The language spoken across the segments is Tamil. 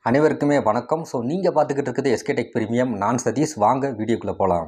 அனைவருக்குமே வணக்கம் ஸோ நீங்கள் பார்த்துக்கிட்டு இருக்குது எஸ்கே டெக் பிரீமியம் நான் சதீஷ் வாங்க வீடியோக்குள்ளே போகலாம்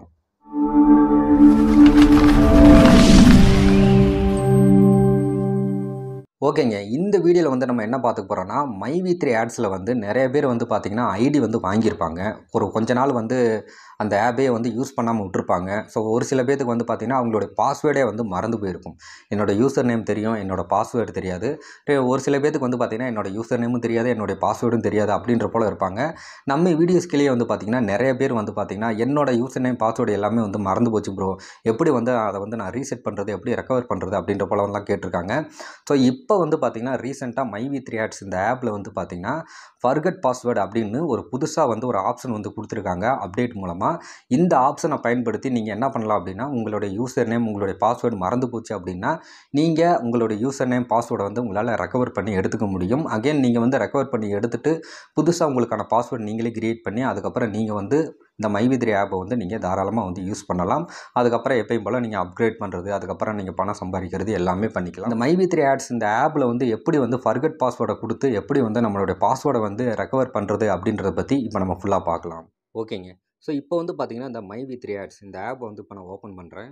ஓகேங்க இந்த வீடியோவில் வந்து நம்ம என்ன பார்த்துக்க போகிறோம்னா மை வி த்ரீ ஆட்ஸில் வந்து நிறைய பேர் வந்து பார்த்திங்கன்னா ஐடி வந்து வாங்கியிருப்பாங்க ஒரு கொஞ்ச நாள் வந்து அந்த ஆப்பே வந்து யூஸ் பண்ணாமல் விட்டுருப்பாங்க ஸோ ஒரு சில பேருக்கு வந்து பார்த்திங்கன்னா அவங்களுடைய பாஸ்வேர்டே வந்து மறந்து போயிருக்கும் என்னோடய யூசர் நேம் தெரியும் என்னோடய பாஸ்வேர்டு தெரியாது டே, ஒரு சில பேருக்கு வந்து பார்த்திங்கன்னா என்னோட யூசர் நேமும் தெரியாது என்னுடைய பாஸ்வேர்டும் தெரியாது அப்படின்ற போல் இருப்பாங்க நம்ம வீடியோஸ்கிலேயே வந்து பார்த்திங்கன்னா நிறைய பேர் வந்து பார்த்திங்கன்னா என்னோட யூசர் நேம் பாஸ்வேர்டு எல்லாமே வந்து மறந்து போச்சு ப்ரோ எப்படி வந்து அதை வந்து நான் ரீசெட் பண்ணுறது எப்படி ரெக்கவர் பண்ணுறது அப்படின்ற போலலாம் கேட்டிருக்காங்க ஸோ இப்போ வந்து பார்த்திங்கன்னா ரீசெண்டாக மைவி த்ரீ ஆட்ஸ் இந்த ஆப்பில் வந்து பார்த்திங்கன்னா ஃபர்கட் பாஸ்வேர்டு அப்படின்னு ஒரு புதுசாக வந்து ஒரு ஆப்ஷன் வந்து கொடுத்துருக்காங்க அப்டேட் மூலமாக இந்த ஆப்ஷனை பயன்படுத்தி நீங்கள் என்ன பண்ணலாம் அப்படின்னா உங்களுடைய யூசர் நேம் உங்களுடைய பாஸ்வேர்டு மறந்து போச்சு அப்படின்னா நீங்கள் உங்களுடைய யூசர் நேம் பாஸ்வேர்டை வந்து உங்களால் ரெக்கவர் பண்ணி எடுத்துக்க முடியும் அகைன் நீங்கள் வந்து ரெக்கவர் பண்ணி எடுத்துட்டு புதுசாக உங்களுக்கான பாஸ்வேர்டு நீங்களே கிரியேட் பண்ணி அதுக்கப்புறம் நீங்கள் வந்து இந்த மைவித்ரி ஆப்பை வந்து நீங்கள் தாராளமாக வந்து யூஸ் பண்ணலாம் அதுக்கப்புறம் எப்பயும் போல் நீங்கள் அப்கிரேட் பண்ணுறது அதுக்கப்புறம் நீங்கள் பணம் சம்பாதிக்கிறது எல்லாமே பண்ணிக்கலாம் இந்த மைவித்ரி ஆட்ஸ் இந்த ஆப்பில் வந்து எப்படி வந்து ஃபர்கட் பாஸ்வேர்டை கொடுத்து எப்படி வந்து நம்மளுடைய பாஸ்வேர்டை வந்து ரெக்கவர் பண்ணுறது அப்படின்றத பற்றி இப்போ நம்ம ஃபுல்லாக பார்க்கலாம் ஓகேங்க ஸோ இப்போ வந்து பார்த்தீங்கன்னா இந்த மைவி த்ரீ ஆட்ஸ் இந்த ஆப்பை வந்து இப்போ நான் ஓப்பன் பண்ணுறேன்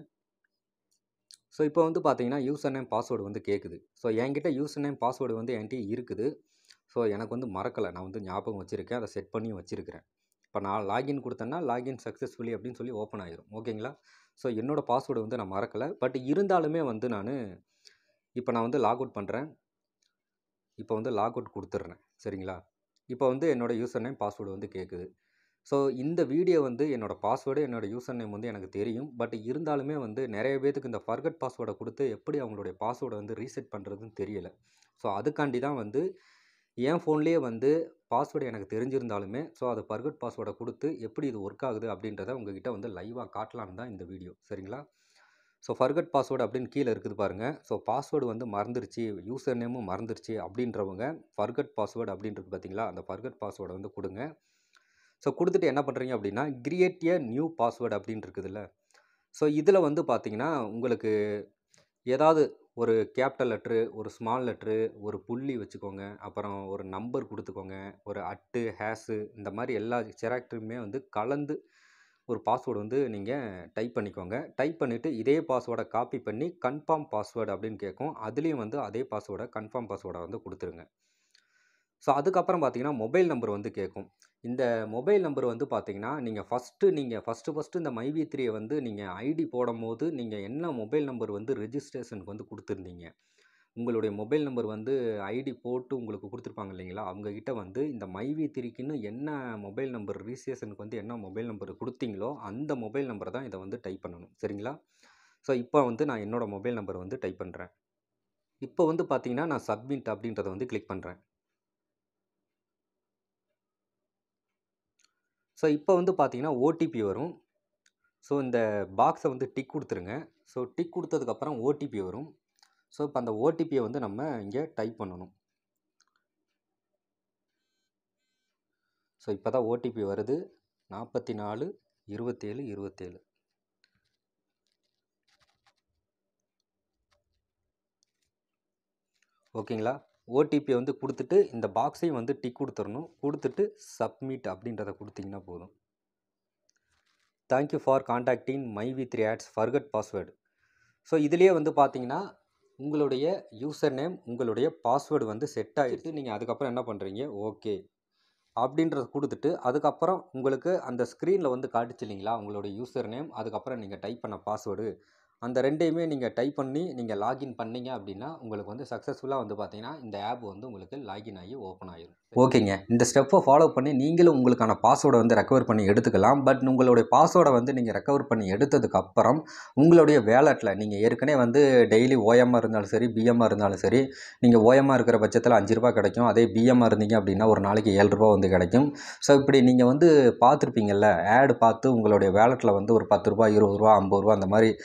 ஸோ இப்போ வந்து பார்த்தீங்கன்னா யூசர் நேம் பாஸ்வேர்டு வந்து கேட்குது ஸோ என்கிட்ட யூசர் நேம் பாஸ்வேர்டு வந்து என்கிட்ட இருக்குது ஸோ எனக்கு வந்து மறக்கலை நான் வந்து ஞாபகம் வச்சுருக்கேன் அதை செட் பண்ணி வச்சுருக்கிறேன் இப்போ நான் லாகின் கொடுத்தேன்னா லாகின் சக்ஸஸ்ஃபுல்லி அப்படின்னு சொல்லி ஓப்பன் ஆயிரும் ஓகேங்களா ஸோ என்னோடய பாஸ்வேர்டு வந்து நான் மறக்கலை பட் இருந்தாலுமே வந்து நான் இப்போ நான் வந்து லாக் அவுட் பண்ணுறேன் இப்போ வந்து லாக் அவுட் கொடுத்துட்றேன் சரிங்களா இப்போ வந்து என்னோடய யூசர் நேம் பாஸ்வேர்டு வந்து கேட்குது ஸோ இந்த வீடியோ வந்து என்னோடய பாஸ்வேர்டு என்னோடய யூசர் நேம் வந்து எனக்கு தெரியும் பட் இருந்தாலுமே வந்து நிறைய பேத்துக்கு இந்த ஃபர்கட் பாஸ்வேர்டை கொடுத்து எப்படி அவங்களுடைய பாஸ்வேர்டை வந்து ரீசெட் பண்ணுறதுன்னு தெரியல ஸோ அதுக்காண்டி தான் வந்து என் ஃபோன்லேயே வந்து பாஸ்வேர்டு எனக்கு தெரிஞ்சிருந்தாலுமே ஸோ அது ஃபர்கட் பாஸ்வேர்டை கொடுத்து எப்படி இது ஒர்க் ஆகுது அப்படின்றத உங்ககிட்ட வந்து லைவாக காட்டலான்னு தான் இந்த வீடியோ சரிங்களா ஸோ ஃபர்கட் பாஸ்வேர்டு அப்படின்னு கீழே இருக்குது பாருங்கள் ஸோ பாஸ்வேர்டு வந்து மறந்துருச்சு யூசர் நேமும் மறந்துருச்சு அப்படின்றவங்க ஃபர்கட் பாஸ்வேர்டு அப்படின்றது பார்த்தீங்களா அந்த ஃபர்கட் பாஸ்வேர்டை வந்து கொடுங்க ஸோ கொடுத்துட்டு என்ன பண்ணுறீங்க அப்படின்னா கிரியேட் எ நியூ பாஸ்வேர்டு அப்படின்னு இருக்குதுல்ல ஸோ இதில் வந்து பார்த்தீங்கன்னா உங்களுக்கு ஏதாவது ஒரு கேபிட்டல் லெட்ரு ஒரு ஸ்மால் லெட்ரு ஒரு புள்ளி வச்சுக்கோங்க அப்புறம் ஒரு நம்பர் கொடுத்துக்கோங்க ஒரு அட்டு ஹேஸு இந்த மாதிரி எல்லா செராக்டருமே வந்து கலந்து ஒரு பாஸ்வேர்டு வந்து நீங்கள் டைப் பண்ணிக்கோங்க டைப் பண்ணிவிட்டு இதே பாஸ்வேர்டை காப்பி பண்ணி கன்ஃபார்ம் பாஸ்வேர்டு அப்படின்னு கேட்கும் அதுலேயும் வந்து அதே பாஸ்வேர்டை கன்ஃபார்ம் பாஸ்வேர்டை வந்து கொடுத்துருங்க ஸோ அதுக்கப்புறம் பார்த்தீங்கன்னா மொபைல் நம்பர் வந்து கேட்கும் இந்த மொபைல் நம்பர் வந்து பார்த்தீங்கன்னா நீங்கள் ஃபஸ்ட்டு நீங்கள் ஃபஸ்ட்டு ஃபஸ்ட்டு இந்த மைவி த்ரீயை வந்து நீங்கள் ஐடி போடும்போது நீங்கள் என்ன மொபைல் நம்பர் வந்து ரெஜிஸ்ட்ரேஷனுக்கு வந்து கொடுத்துருந்தீங்க உங்களுடைய மொபைல் நம்பர் வந்து ஐடி போட்டு உங்களுக்கு கொடுத்துருப்பாங்க இல்லைங்களா அவங்கக்கிட்ட வந்து இந்த மைவி த்ரீக்குன்னு என்ன மொபைல் நம்பர் ரிஜிஸ்ட்ரேஷனுக்கு வந்து என்ன மொபைல் நம்பர் கொடுத்தீங்களோ அந்த மொபைல் நம்பரை தான் இதை வந்து டைப் பண்ணணும் சரிங்களா ஸோ இப்போ வந்து நான் என்னோடய மொபைல் நம்பர் வந்து டைப் பண்ணுறேன் இப்போ வந்து பார்த்தீங்கன்னா நான் சப்மிட் அப்படின்றத வந்து கிளிக் பண்ணுறேன் ஸோ இப்போ வந்து பார்த்தீங்கன்னா ஓடிபி வரும் ஸோ இந்த பாக்ஸை வந்து டிக் கொடுத்துருங்க ஸோ டிக் கொடுத்ததுக்கப்புறம் ஓடிபி வரும் ஸோ இப்போ அந்த ஓடிபியை வந்து நம்ம இங்கே டைப் பண்ணணும் ஸோ இப்போ தான் ஓடிபி வருது நாற்பத்தி நாலு இருபத்தேழு இருபத்தேழு ஓகேங்களா ஓடிபி வந்து கொடுத்துட்டு இந்த பாக்ஸையும் வந்து டிக் கொடுத்துடணும் கொடுத்துட்டு சப்மிட் அப்படின்றத கொடுத்தீங்கன்னா போதும் thank you for contacting my Vi three ads forgot password so இதுலேயே வந்து பார்த்தீங்கன்னா உங்களுடைய யூசர் நேம் உங்களுடைய பாஸ்வேர்டு வந்து செட் ஆகிடுச்சு நீங்கள் அதுக்கப்புறம் என்ன பண்ணுறீங்க ஓகே அப்படின்றத கொடுத்துட்டு அதுக்கப்புறம் உங்களுக்கு அந்த ஸ்க்ரீனில் வந்து காட்டுச்சு இல்லைங்களா உங்களுடைய யூசர் நேம் அதுக்கப்புறம் நீங்கள் டைப் பண்ண பாஸ்வேர்டு அந்த ரெண்டையுமே நீங்கள் டைப் பண்ணி நீங்கள் லாகின் பண்ணீங்க அப்படின்னா உங்களுக்கு வந்து சக்ஸஸ்ஃபுல்லாக வந்து பார்த்தீங்கன்னா இந்த ஆப் வந்து உங்களுக்கு லாகின் ஆகி ஓப்பன் ஆகிடும் ஓகேங்க இந்த ஸ்டெப்பை ஃபாலோ பண்ணி நீங்களும் உங்களுக்கான பாஸ்வேர்டை வந்து ரெக்கவர் பண்ணி எடுத்துக்கலாம் பட் உங்களுடைய பாஸ்வேர்டை வந்து நீங்கள் ரெக்கவர் பண்ணி எடுத்ததுக்கு அப்புறம் உங்களுடைய வேலெட்டில் நீங்கள் ஏற்கனவே வந்து டெய்லி ஓஎம்மாக இருந்தாலும் சரி பிஎம்மாக இருந்தாலும் சரி நீங்கள் ஓஎம்மாக இருக்கிற பட்சத்தில் அஞ்சு ரூபா கிடைக்கும் அதே பிஎம்மாக இருந்தீங்க அப்படின்னா ஒரு நாளைக்கு ஏழு ரூபா வந்து கிடைக்கும் ஸோ இப்படி நீங்கள் வந்து பார்த்துருப்பீங்கல்ல ஆடு பார்த்து உங்களுடைய வேலெட்டில் வந்து ஒரு பத்து ரூபா இருபது ரூபா ஐம்பது ரூபா அந்த மாதிரி ஏதோ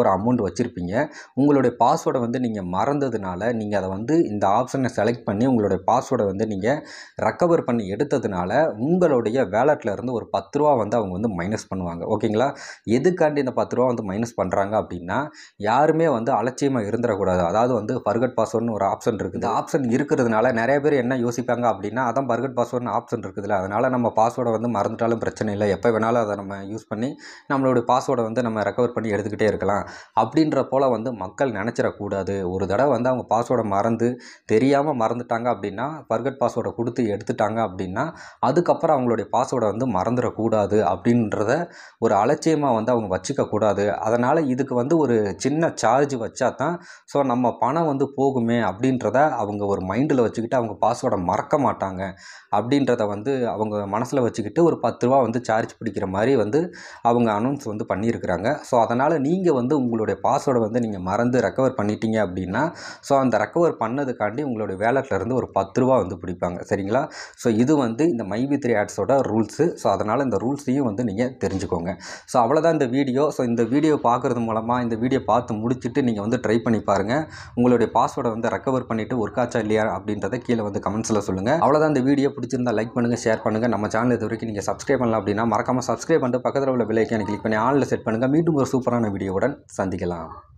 ஒரு அமௌண்ட் வச்சுருப்பீங்க உங்களுடைய பாஸ்வேர்டை வந்து நீங்கள் மறந்ததுனால நீங்கள் அதை வந்து இந்த ஆப்ஷனை செலக்ட் பண்ணி உங்களுடைய பாஸ்வேர்டை வந்து நீங்கள் ரெக்கவர் பண்ணி எடுத்ததுனால உங்களுடைய வேலெட்டில் இருந்து ஒரு பத்து ரூபா வந்து அவங்க வந்து மைனஸ் பண்ணுவாங்க ஓகேங்களா எதுக்காண்டி இந்த பத்து ரூபா வந்து மைனஸ் பண்ணுறாங்க அப்படின்னா யாருமே வந்து அலட்சியமாக இருந்துடக்கூடாது அதாவது வந்து பர்கட் பாஸ்வேர்டுன்னு ஒரு ஆப்ஷன் இருக்குது இந்த ஆப்ஷன் இருக்கிறதுனால நிறைய பேர் என்ன யோசிப்பாங்க அப்படின்னா அதான் பர்கட் பாஸ்வேர்டுன்னு ஆப்ஷன் இருக்குதுல்ல அதனால் நம்ம பாஸ்வேர்டை வந்து மறந்துட்டாலும் பிரச்சனை இல்லை எப்போ வேணாலும் அதை நம்ம யூஸ் பண்ணி நம்மளுடைய பாஸ்வேர்டை வந்து நம்ம ரெக்கவர் பண்ணி எடுத்துக்கிட்டே இருக்கலாம் அப்படின்ற போல் வந்து மக்கள் நினச்சிடக்கூடாது ஒரு தடவை வந்து அவங்க பாஸ்வேர்டை மறந்து தெரியாமல் மறந்துட்டாங்க அப்படின்னா பர்கட் பாஸ்வேர்டை கொடுத்து எடுத்துட்டாங்க அப்படின்னா அதுக்கப்புறம் அவங்களுடைய பாஸ்வேர்டை வந்து மறந்துடக்கூடாது அப்படின்றத ஒரு அலட்சியமாக வந்து அவங்க வச்சுக்கக்கூடாது அதனால் இதுக்கு வந்து ஒரு சின்ன சார்ஜ் வச்சா தான் ஸோ நம்ம பணம் வந்து போகுமே அப்படின்றத அவங்க ஒரு மைண்டில் வச்சுக்கிட்டு அவங்க பாஸ்வேர்டை மறக்க மாட்டாங்க அப்படின்றத வந்து அவங்க மனசில் வச்சுக்கிட்டு ஒரு பத்து ரூபா வந்து சார்ஜ் பிடிக்கிற மாதிரி வந்து அவங்க அனௌன்ஸ் வந்து பண்ணியிருக்கிறாங்க ஸோ அதனால் நீங்கள் வந்து உங்களுடைய பாஸ்வேர்டை வந்து நீங்கள் மறந்து ரெக்கவர் பண்ணிட்டீங்க அப்படின்னா ஸோ அந்த ரெக்கவர் பண்ணதுக்காண்டி உங்களுடைய வேலெட்டில் இருந்து ஒரு பத்து ரூபா வந்து பிடிப்பாங்க சரிங்களா ஸோ இது வந்து இந்த மைவி த்ரீ ஆட்ஸோட ரூல்ஸு ஸோ அதனால் இந்த ரூல்ஸையும் வந்து நீங்கள் தெரிஞ்சுக்கோங்க ஸோ அவ்வளோதான் இந்த வீடியோ ஸோ இந்த வீடியோ பார்க்குறது மூலமாக இந்த வீடியோ பார்த்து முடிச்சுட்டு நீங்கள் வந்து ட்ரை பண்ணி பாருங்கள் உங்களுடைய பாஸ்வேர்டை வந்து ரெக்கவர் பண்ணிவிட்டு ஒர்க் ஆச்சா இல்லையா அப்படின்றத கீழே வந்து கமெண்ட்ஸில் சொல்லுங்கள் அவ்வளோதான் இந்த வீடியோ பிடிச்சிருந்தா லைக் பண்ணுங்கள் ஷேர் பண்ணுங்கள் நம்ம சேனல் இது வரைக்கும் நீங்கள் சப்ஸ்கிரைப் பண்ணலாம் அப்படின்னா மறக்காமல் சப்ஸ்கிரைப் பண்ணிட்டு பக்கத்தில் உள்ள விலைக்கான கிளிக் பண்ணி ஆனில் செட் பண்ணுங்கள் மீண்டும் ஒரு சூப்பரான வீடியோவுடன் சந்திக்கலாம்